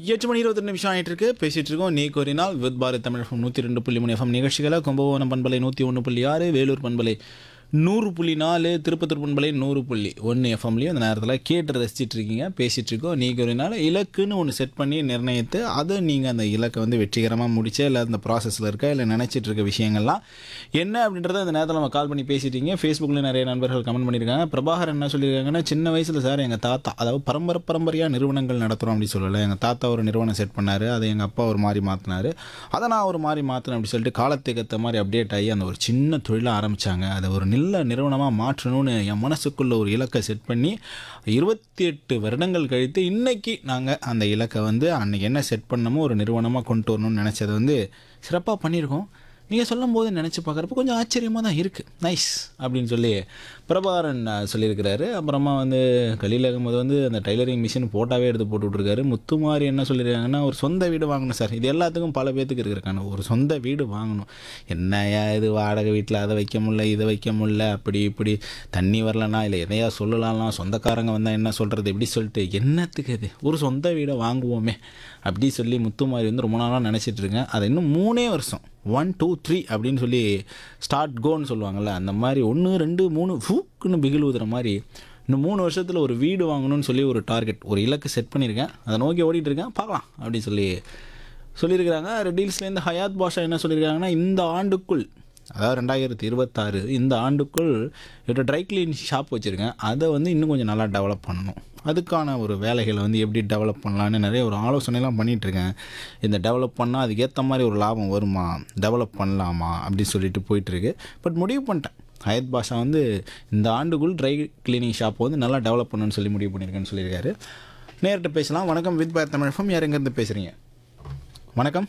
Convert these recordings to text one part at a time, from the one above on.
எட்டு மணி இருபத்தி நிமிஷம் ஆயிட்டு இருக்கு பேசிட்டு இருக்கோம் நீ கோரினால் வித் பாரத் தமிழ் நூற்றி ரெண்டு புள்ளி மூணு எஃப்எம் நிகழ்ச்சிகளை கும்பகோணம் பண்பலை நூற்றி ஒன்று புள்ளி ஆறு வேலூர் பண்பலை நூறு புள்ளி நாலு திருப்பத்தூர் பண்பலை நூறு புள்ளி ஒன்று எஃப்எம்லையும் அந்த நேரத்தில் கேட்டு ரசிச்சிட்டு இருக்கீங்க பேசிட்டு இருக்கோம் நீ கோரினால் இலக்குன்னு ஒன்று செட் பண்ணி நிர்ணயித்து அதை நீங்கள் அந்த இலக்கை வந்து வெற்றிகரமாக முடிச்ச இல்லை அந்த ப்ராசஸில் இருக்க இல்லை நினச்சிட்டு இருக்க விஷயங்கள்லாம் என்ன அப்படின்றத அந்த நேரத்தில் நம்ம கால் பண்ணி பேசிட்டீங்க ஃபேஸ்புக்கில் நிறைய நண்பர்கள் கமெண்ட் பண்ணியிருக்காங்க பிரபாகர் என்ன சொல்லியிருக்காங்கன்னா சின்ன வயசில் சார் எங்கள் தாத்தா அதாவது பரம்பரை பரம்பரையாக நிறுவனங்கள் நடத்துகிறோம் அப்படின்னு சொல்லலை எங்கள் தாத்தா ஒரு நிறுவனம் செட் பண்ணார் அதை எங்கள் அப்பா ஒரு மாதிரி மாற்றினார் அதை நான் ஒரு மாதிரி மாற்றினேன் அப்படின்னு சொல்லிட்டு காலத்துக்கு ஏற்ற மாதிரி அப்டேட் ஆகி அந்த ஒரு சின்ன தொழிலை ஆரம்பித்தாங்க அதை ஒரு நல்ல நிறுவனமாக மாற்றணும்னு என் மனசுக்குள்ள ஒரு இலக்கை செட் பண்ணி இருபத்தி எட்டு வருடங்கள் கழித்து இன்னைக்கு நாங்கள் அந்த இலக்கை வந்து அன்னைக்கு என்ன செட் பண்ணமோ ஒரு நிறுவனமாக கொண்டு வரணும்னு நினச்சதை வந்து சிறப்பாக பண்ணியிருக்கோம் நீங்கள் சொல்லும் போது நினச்சி பார்க்குறப்ப கொஞ்சம் ஆச்சரியமாக தான் இருக்குது நைஸ் அப்படின்னு சொல்லி பிரபாகரன் அஹ், சொல்லியிருக்கிறாரு அப்புறமா வந்து கலீல் அகமது வந்து அந்த டைலரிங் மிஷின் போட்டாவே எடுத்து போட்டு விட்ருக்காரு முத்துமாரி என்ன சொல்லியிருக்காங்கன்னா ஒரு சொந்த வீடு வாங்கணும் சார் இது எல்லாத்துக்கும் பல பேத்துக்கு இருக்கிறக்கான ஒரு சொந்த வீடு வாங்கணும் என்னையா இது வாடகை வீட்டில் அதை வைக்க முடியல இதை வைக்க முடியல அப்படி இப்படி தண்ணி வரலனா இல்லை எதையா சொல்லலாம்லாம் சொந்தக்காரங்க வந்தால் என்ன சொல்கிறது இப்படி சொல்லிட்டு என்னத்துக்கு இது ஒரு சொந்த வீடை வாங்குவோமே அப்படி சொல்லி முத்துமாரி வந்து ரொம்ப நாளாக நினச்சிட்டு இருக்கேன் அது இன்னும் மூணே வருஷம் ஒன் டூ த்ரீ அப்படின்னு சொல்லி ஸ்டார்ட் கோன்னு சொல்லுவாங்கள்ல அந்த மாதிரி ஒன்று ரெண்டு மூணு ஃபூக்குன்னு பிகில் ஊதுற மாதிரி இன்னும் மூணு வருஷத்தில் ஒரு வீடு வாங்கணும்னு சொல்லி ஒரு டார்கெட் ஒரு இலக்கு செட் பண்ணியிருக்கேன் அதை நோக்கி ஓடிட்டு இருக்கேன் பார்க்கலாம் அப்படின்னு சொல்லி சொல்லியிருக்கிறாங்க ரெடீல்ஸ்லேருந்து ஹயாத் பாஷா என்ன சொல்லியிருக்காங்கன்னா இந்த ஆண்டுக்குள் அதாவது ரெண்டாயிரத்தி இருபத்தாறு இந்த ஆண்டுக்குள் இவர்கிட்ட ட்ரை கிளீன் ஷாப் வச்சுருக்கேன் அதை வந்து இன்னும் கொஞ்சம் நல்லா டெவலப் பண்ணணும் அதுக்கான ஒரு வேலைகளை வந்து எப்படி டெவலப் பண்ணலான்னு நிறைய ஒரு ஆலோசனைலாம் பண்ணிட்டு இருக்கேன் இந்த டெவலப் பண்ணால் அதுக்கேற்ற மாதிரி ஒரு லாபம் வருமா டெவலப் பண்ணலாமா அப்படின்னு சொல்லிட்டு போயிட்டுருக்கு பட் முடிவு பண்ணிட்டேன் ஹயத் பாஷா வந்து இந்த ஆண்டுக்குள் ட்ரை கிளீனிங் ஷாப் வந்து நல்லா டெவலப் பண்ணணும்னு சொல்லி முடிவு பண்ணியிருக்கேன்னு சொல்லியிருக்காரு நேரிட்ட பேசலாம் வணக்கம் வித் பார் தமிழகம் யார் எங்கேருந்து பேசுகிறீங்க வணக்கம்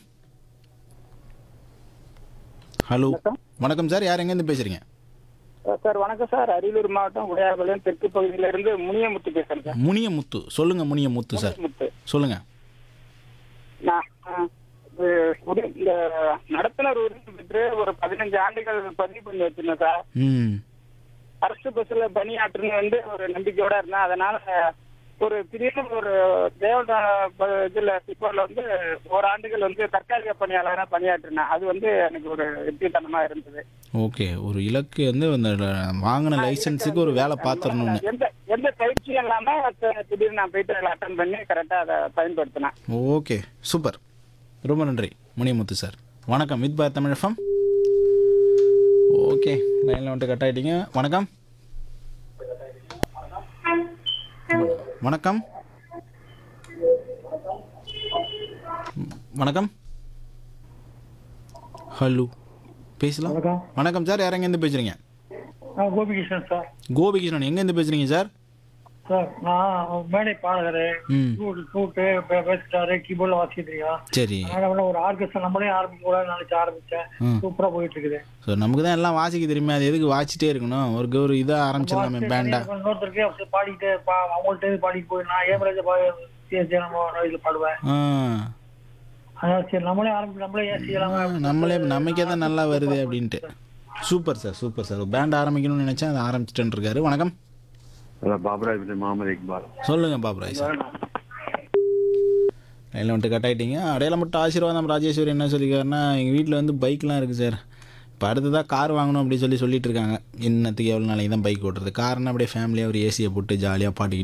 ஹலோ வணக்கம் சார் யார் எங்கேருந்து பேசுகிறீங்க சார் வணக்கம் சார் அரியலூர் மாவட்டம் உடையார்பாளையம் தெற்கு பகுதியில இருந்து முனியமுத்து பேசுறேன் சார் முனியமுத்து சொல்லுங்கள் முனியமுத்து சார் முத்து சொல்லுங்கள் நான் ஆ, இது ஒரு- இந்த நடத்துனர் உரிமை பெற்று ஒரு பதினஞ்சு ஆண்டுகள் பதிவு பண்ணி வச்சிருந்தேன் சார் ம் அரசு பஸ்ல பணியாற்றுன்னு வந்து ஒரு நம்பிக்கையோட இருந்தேன் அதனால ஒரு திடீர்னு ஒரு தேவட இதுல சிப்போர்ல வந்து ஒரு ஆண்டுகள் வந்து தற்காலிக பணியாளராக பணியாற்றினேன் அது வந்து எனக்கு ஒரு வெற்றித்தனமா இருந்தது ஓகே ஒரு இலக்கு வந்து அந்த வாங்கின லைசன்ஸுக்கு ஒரு வேலை பார்த்துடணும்னு எந்த எந்த பயிற்சியும் இல்லாம தி- திடீர்னு நான் போயிட்டு அதில் அட்டன் பண்ணி கரெக்டா அதை பயன்படுத்தினேன் ஓகே சூப்பர் ரொம்ப நன்றி முனியமுத்து சார் வணக்கம் வித் பார் தமிழ் ஓகே லைனில் வந்துட்டு கட் ஆகிட்டீங்க வணக்கம் வணக்கம் வணக்கம் ஹலோ பேசலாம் வணக்கம் வணக்கம் சார் யார் எங்கேருந்து பேசுகிறீங்க நான் கோபிகிருஷ்ணன் சார் கோபிகிருஷ்ணன் எங்கேருந்து பேசுகிறீங்க சார் சார் நான் மேடை பாடகர் ம் ஃப்ளூட் ஃப்ளூட்டு பேசிட்டாரு கீபோர்டில் வாசிக்கிறீங்க சரி அதனால ஒரு ஆர்கெஸ்ட்ரா நம்மளே ஆரம்பிக்க கூட நினைச்சு ஆரம்பிச்சேன் ம் சூப்பரா போயிட்டு இருக்குது ஸோ நமக்கு தான் எல்லாம் வாசிக்க தெரியுமே அது எதுக்கு வாசிச்சிட்டே இருக்கணும் ஒரு ஒரு இதாக ஆரம்பிச்சிடலாமே பேண்டா இன்னொருத்தருக்கு அப்படி பாடிக்கிட்டு பா- அவங்கள்ட்ட இருந்து பாடிட்டு போய் நான் ஏமராஜ பா சரி, சரி, நம்ம இதில் பாடுவேன் ஆ அதனால சரி நம்மளே ஆரம்பி நம்மளே ஏன் செய்யலாமா நம்மளே நமக்கே தான் நல்லா வருது அப்படின்ட்டு super sir super sir band ஆரம்பிக்கணும்னு நினச்சேன் அதை ஆரம்பிச்சிட்டு இருக்காரு வணக்கம் ஹலோ பாபராஜ் பின் முகமது இக்பால் சொல்லுங்க பாபராய் சார் லைனில் வந்துட்டு கட் ஆகிட்டீங்க அடையாளம் மட்டும் ஆசீர்வாதம் ராஜேஸ்வரி என்ன சொல்லியிருக்காருன்னா எங்கள் வீட்டில் வந்து பைக்லாம் இருக்குது சார் இப்போ அடுத்ததாக கார் வாங்கணும் அப்படி சொல்லி சொல்லிட்டு இருக்காங்க இன்னத்துக்கு எவ்வளோ நாளைக்கு தான் பைக் ஓட்டுறது கார்னா அப்படியே ஃபேமிலியாக ஒரு ஏசியை போட்டு ஜாலியாக பாட்டுக்கிட்டு